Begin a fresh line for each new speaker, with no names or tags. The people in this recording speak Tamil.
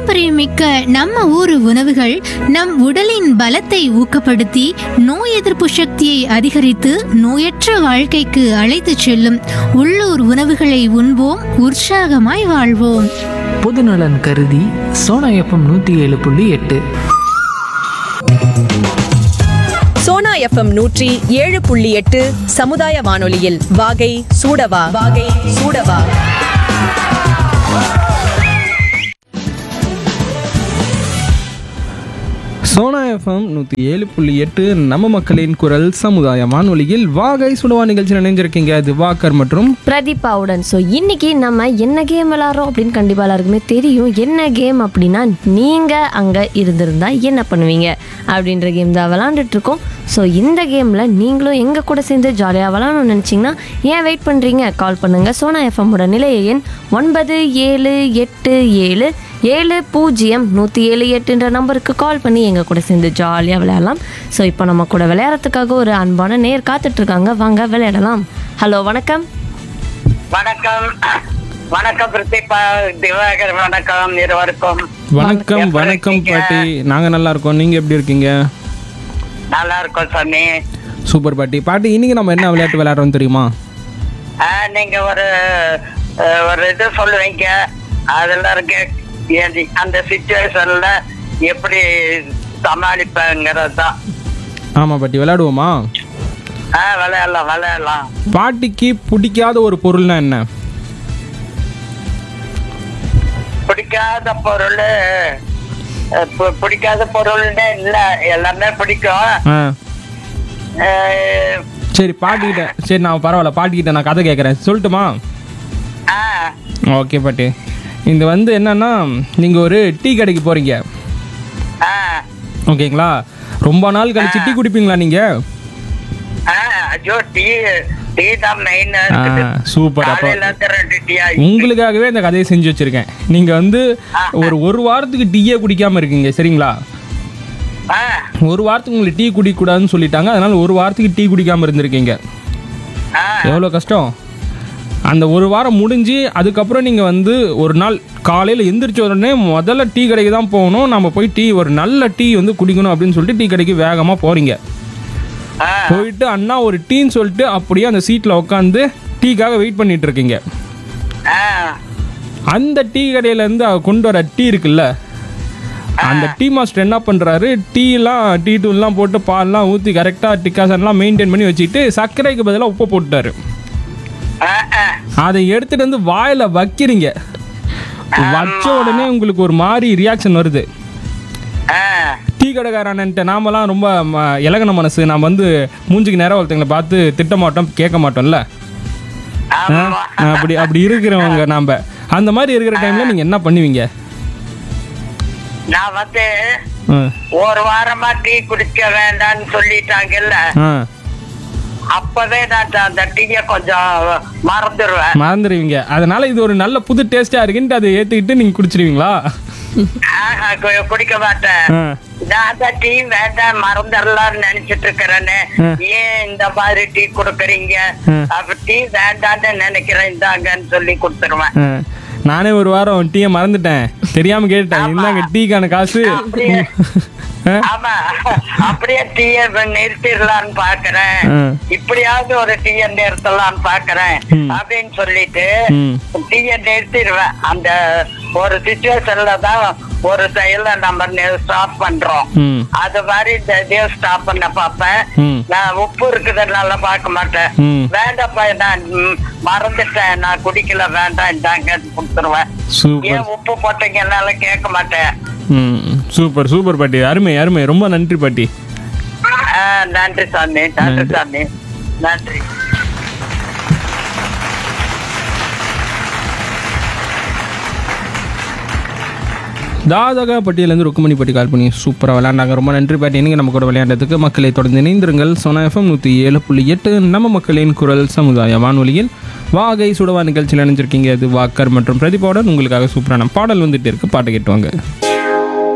பாரம்பரியமிக்க நம்ம ஊர் உணவுகள் நம் உடலின் பலத்தை ஊக்கப்படுத்தி நோய் எதிர்ப்பு சக்தியை அதிகரித்து நோயற்ற வாழ்க்கைக்கு அழைத்துச் செல்லும் உள்ளூர் உணவுகளை உண்போம் உற்சாகமாய் வாழ்வோம்
பொதுநலன் கருதி சோனா எஃப்எம் நூற்றி ஏழு புள்ளி எட்டு
சோனா எஃப்எம் நூற்றி ஏழு புள்ளி எட்டு சமுதாய வானொலியில் வாகை சூடவா வாகை சூடவா
சோனா எஃப்எம் நூற்றி ஏழு புள்ளி எட்டு நம்ம மக்களின் குரல் சமுதாய வானொலியில் வாகை சுடுவா நிகழ்ச்சியில் இணைஞ்சிருக்கீங்க திவாகர் மற்றும்
பிரதீபாவுடன் ஸோ இன்னைக்கு நம்ம என்ன கேம் விளாட்றோம் அப்படின்னு கண்டிப்பாக எல்லாருக்குமே தெரியும் என்ன கேம் அப்படின்னா நீங்கள் அங்கே இருந்திருந்தா என்ன பண்ணுவீங்க அப்படின்ற கேம் தான் விளாண்டுட்டு இருக்கோம் ஸோ இந்த கேமில் நீங்களும் எங்கள் கூட சேர்ந்து ஜாலியாக விளாடணும்னு நினச்சிங்கன்னா ஏன் வெயிட் பண்ணுறீங்க கால் பண்ணுங்கள் சோனா எஃப்எம்மோட நிலைய எண் ஒன்பது ஏழு எட்டு ஏழு ஏழு பூஜ்ஜியம் நூற்றி ஏழு எட்டுன்ற நம்பருக்கு கால் பண்ணி எங்கள் கூட சேர்ந்து ஜாலியாக விளையாடலாம் ஸோ இப்போ நம்ம கூட விளையாடுறதுக்காக ஒரு அன்பான நேர் காத்துட்ருக்காங்க வாங்க விளையாடலாம் ஹலோ வணக்கம்
வணக்கம் வணக்கம் பிரதீபா திவாகர் வணக்கம் இருவருக்கும்
வணக்கம்
எப்படி
வணக்கம்
இருக்கீங்க?
பாட்டி நாங்கள் நல்லா இருக்கோம் நீங்கள் எப்படி இருக்கீங்க
நல்லா இருக்கும் சாமி
சூப்பர் பாட்டி பாட்டி இன்னைக்கு நம்ம என்ன விளையாட்டு விளையாடுறோம் தெரியுமா
ஆ, நீங்க ஒரு அஹ், ஒரு இது சொல்லுவீங்க அதெல்லாம் இருக்கு ஏதி- அந்த சுச்சுவேஷன்ல எப்படி சமாளிப்பேங்கிறது தான்
ஆமாம் பாட்டி விளையாடுவோமா
ஆ விளையாடலாம் விளையாடலாம்
பாட்டிக்கு பிடிக்காத ஒரு பொருள்னா என்ன
பிடிக்காத பொருள் அஹ், பி- பிடிக்காத பொருள்னு இல்ல எல்லாமே பிடிக்கும்
ஆ
அஹ்,
சரி பாட்டிக்கிட்ட சரி நான் பரவாயில்ல பாட்டிக்கிட்ட நான் கதை கேட்குறேன் சொல்லட்டுமா
ஆ
ஓகே பாட்டி இது வந்து என்னன்னா நீங்கள் ஒரு டீ கடைக்கு போகிறீங்க
ஆ
ஓகேங்களா ரொம்ப நாள் கழிச்சு டீ குடிப்பீங்களா நீங்கள்
ஆ, ஐயோ டீ டீ தான் மெயின்
சூப்பர் அப்போ
காலையில இருந்து ரெண்டு டீ ஆகி
உங்களுக்காகவே இந்த கதையை செஞ்சு வச்சிருக்கேன் நீங்க வந்து ஒரு ஒரு வாரத்துக்கு டீயே குடிக்காம இருக்கீங்க சரிங்களா
ஆ,
ஒரு வாரத்துக்கு உங்களுக்கு டீ குடிக்கக்கூடாதுன்னு சொல்லிட்டாங்க அதனால ஒரு வாரத்துக்கு டீ குடிக்காம இருந்திருக்கீங்க
ஆ,
எவ்வளோ கஷ்டம் அந்த ஒரு வாரம் முடிஞ்சு அதுக்கப்புறம் நீங்கள் வந்து ஒரு நாள் காலையில் எந்திரிச்ச உடனே முதல்ல டீ கடைக்கு தான் போகணும் நம்ம போய் டீ ஒரு நல்ல டீ வந்து குடிக்கணும் அப்படின்னு சொல்லிட்டு டீ கடைக்கு வேகமாக போகிறீங்க
ஆ,
போயிட்டு அண்ணா ஒரு டீன்னு சொல்லிட்டு அப்படியே அந்த சீட்டில் உட்காந்து டீக்காக வெயிட் பண்ணிட்டு இருக்கீங்க
ஆ,
அந்த டீ கடையிலேருந்து கொண்டு வர டீ இருக்குல்ல அந்த டீ மாஸ்டர் என்ன பண்ணுறாரு டீலாம் டீ தூள்லாம் போட்டு பால்லாம் ஊற்றி கரெக்டாக டிக்காசன்லாம் மெயின்டைன் பண்ணி வச்சுட்டு சர்க்கரைக்கு பதிலாக உப்பு போட்டுட்டாரு
ஆ, ஆ.
அதை எடுத்துட்டு வந்து வாயில வைக்கிறீங்க வச்ச உடனே உங்களுக்கு ஒரு மாதிரி ரியாக்ஷன் வருது
ஆ,
டீ கடைக்காரன்ட்ட நாமெல்லாம் ரொம்ப ம- இலகுன மனசு நாம் வந்து மூஞ்சிக்கு நேரம் ஒருத்தங்களை பார்த்து திட்ட மாட்டோம் கேட்க மாட்டோம்ல ஆ?
ஆமா.
அப்படி அப்படி இருக்கிறவங்க நாம அந்த மாதிரி இருக்கிற டைம்ல நீங்க என்ன பண்ணுவீங்க
நான் வந்து
ஆ,
ஒரு வாரமா டீ குடிக்க வேண்டாம்னு சொல்லிட்டாங்கல்ல
ஆ,
அப்பவே நான் அந்த டீய கொஞ்சம் மறந்துடுவேன்
மறந்துடுவீங்க அதனால இது ஒரு நல்ல புது டேஸ்டா இருக்குன்ட்டு அதை ஏத்துக்கிட்டு நீங்க குடிச்சிருவீங்களா
ஆஹா, கு- குடிக்க மாட்டேன்
ஆ,
நான் அந்த டீ வேண்டாம் மறந்துடலாம்னு நினைச்சிட்டு இருக்கிறேன்னு
ஆ.
ஏன் இந்த மாதிரி டீ கொடுக்குறீங்க
ஆ.
அப்ப டீ வேண்டாம்னு நினைக்கிறேன் இந்தாங்கன்னு சொல்லி கொடுத்துருவேன்
ஆ. நானே ஒரு வாரம் டீயை மறந்துட்டேன் தெரியாம கேட்டேன் இந்தாங்க டீக்கான காசு
அப்படியே.
ஆ?
ஆமா அப்படியே டீய நிறுத்திடலாம்னு பாக்குறேன்
ஆ.
இப்படியாவது ஒரு டீய நிறுத்தலாம்னு பாக்குறேன்
ம்.
அப்படின்னு சொல்லிட்டு
ம்.
டீய நிறுத்திடுவேன் அந்த ஒரு சுச்சுவேஷன்ல தான் ஒரு செயல நம்ம ஸ்டாப் பண்றோம்
ம்
அது மாதிரி இந்த இதையும் ஸ்டாப் பண்ண பார்ப்பேன்
ம்.
நான் உப்பு இருக்குதுனால பார்க்க மாட்டேன்
ம்.
வேண்டாப்பா நான் ம், மறந்துட்டேன் நான் குடிக்கல வேண்டாம் இந்தாங்க கொடுத்துருவேன்
சூப்பர்
ஏன் உப்பு போட்டீங்கன்னால கேட்க மாட்டேன்
ம் சூப்பர் சூப்பர் பாட்டி அருமை அருமை ரொம்ப நன்றி பாட்டி
ஆ, நன்றி சாமி நன்றி சாமி நன்றி
தாதகா பட்டியலேருந்து ருக்குமணி பட்டி கால் பண்ணி சூப்பராக விளையாண்டாங்க ரொம்ப நன்றி பாட்டி நீங்கள் நம்ம கூட விளையாண்டதுக்கு மக்களை தொடர்ந்து இணைந்திருங்கள் சோனா எஃப்எம் நூற்றி ஏழு புள்ளி எட்டு நம்ம மக்களின் குரல் சமுதாய வானொலியில் வாகை சுடவா நிகழ்ச்சியில் இணைஞ்சிருக்கீங்க இது வாக்கர் மற்றும் பிரதிபாவுடன் உங்களுக்காக சூப்பரான பாடல் வந்துட்டு இருக்கு பாட்டு கேட்டுவாங்க